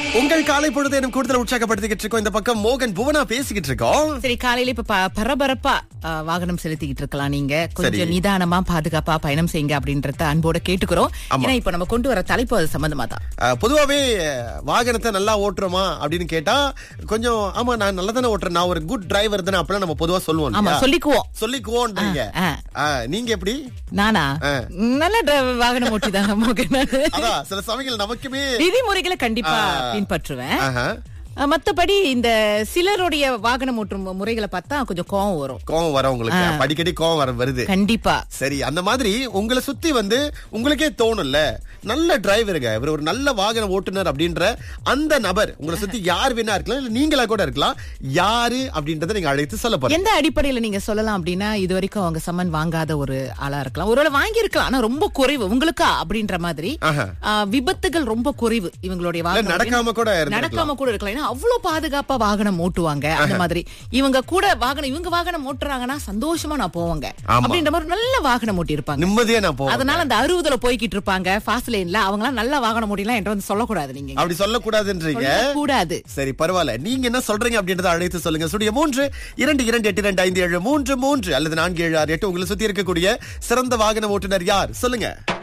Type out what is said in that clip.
உங்கள் காலை பொழுது எனக்கு கூடுதல் உற்சாகப்படுத்திக்கிட்டு இருக்கோம் இந்த பக்கம் மோகன் புவனா பேசிக்கிட்டு இருக்கோம் சரி காலையில இப்ப ப- பரபரப்பா ஆ, வாகனம் செலுத்திக்கிட்டு இருக்கலாம் நீங்க சரி. கொஞ்சம் நிதானமா பாதுகாப்பா பயணம் செய்யுங்க அப்படின்றத அன்போட கேட்டுக்கிறோம் ஏன்னா இப்ப நம்ம கொண்டு வர தலைப்பு அது சம்பந்தமா தான் அஹ், பொதுவாவே அஹ், வாகனத்தை நல்லா ஓட்டுறோமா அப்படின்னு கேட்டா கொஞ்சம் ஆமா நான் நல்லா தானே ஓட்டுறேன் நான் ஒரு குட் டிரைவர் தானே அப்பெல்லாம் நம்ம பொதுவா சொல்லுவோம் ஆமா இல்லையா? சொல்லிக்குவோம் சொல்லிக்குவோன்றீங்க ஆ, அஹ், நீங்க எப்படி நானா ஆ. நல்ல டிரைவர் வாகனம் ஓட்டி தாங்க மோகன் அதான் சில சமயங்கள் நமக்குமே விதிமுறைகளை கண்டிப்பா பின்பற்றுவேன் ஆஹா, ஆ, மத்தபடி இந்த சிலருடைய வாகனம் ஓட்டும் முறைகளை பார்த்தா கொஞ்சம் கோவம் வரும் கோவம் வர உங்களுக்கு அப்ப அடிக்கடி கோவம் வர வருது கண்டிப்பா சரி அந்த மாதிரி உங்களை சுத்தி வந்து உங்களுக்கே தோணும்ல நல்ல டிரைவருங்க இவர் ஒரு நல்ல வாகன ஓட்டுநர் அப்படின்ற அந்த நபர் உங்களை சுத்தி யார் வேணா இருக்கலாம் இல்ல நீங்களா கூட இருக்கலாம் யாரு அப்படின்றத நீங்க அழைத்து சொல்ல போறீங்க எந்த அடிப்படையில நீங்க சொல்லலாம் அப்படின்னா இது வரைக்கும் அவங்க சம்மன் வாங்காத ஒரு ஆளா இருக்கலாம் ஒருவேளை வாங்கி இருக்கலாம் ஆனா ரொம்ப குறைவு உங்களுக்கா அப்படின்ற மாதிரி ஆஹா. ஆ, விபத்துகள் ரொம்ப குறைவு இவங்களுடைய இல்ல வாகனம் நடக்காம கூட இருந்திருக்கலாம். நடக்காம கூட இருக்கலாம் ஏன்னா அவ்வளவு பாதுகாப்பா வாகனம் ஓட்டுவாங்க அந்த மாதிரி இவங்க கூட வாகனம் இவங்க வாகனம் ஓட்டுறாங்கன்னா சந்தோஷமா நான் போவாங்க ஆமா. அப்படின்ற மாதிரி நல்ல வாகனம் ஓட்டி இருப்பாங்க நிம்மதியா நான் போவேன் அதனால அந்த அறுபதுல போய்கிட்டு இருப்பாங்க ஃபாஸ்ட் லைன்ல அவங்க எல்லாம் நல்ல வாகனம் ஓட்டிலாம் என்கிட்ட வந்து சொல்லக்கூடாது நீங்க அப்படி சொல்லக்கூடாதுன்றீங்க கூடாது சரி பரவாயில்ல நீங்க என்ன சொல்றீங்க அப்படின்றத அழைத்து சொல்லுங்க சுடிய மூன்று இரண்டு இரண்டு எட்டு இரண்டு ஐந்து ஏழு மூன்று மூன்று அல்லது நான்கு ஏழு ஆறு எட்டு உங்களை சுத்தி இருக்கக்கூடிய சிறந்த வாகன ஓட்டுநர் யார் சொல்லுங்க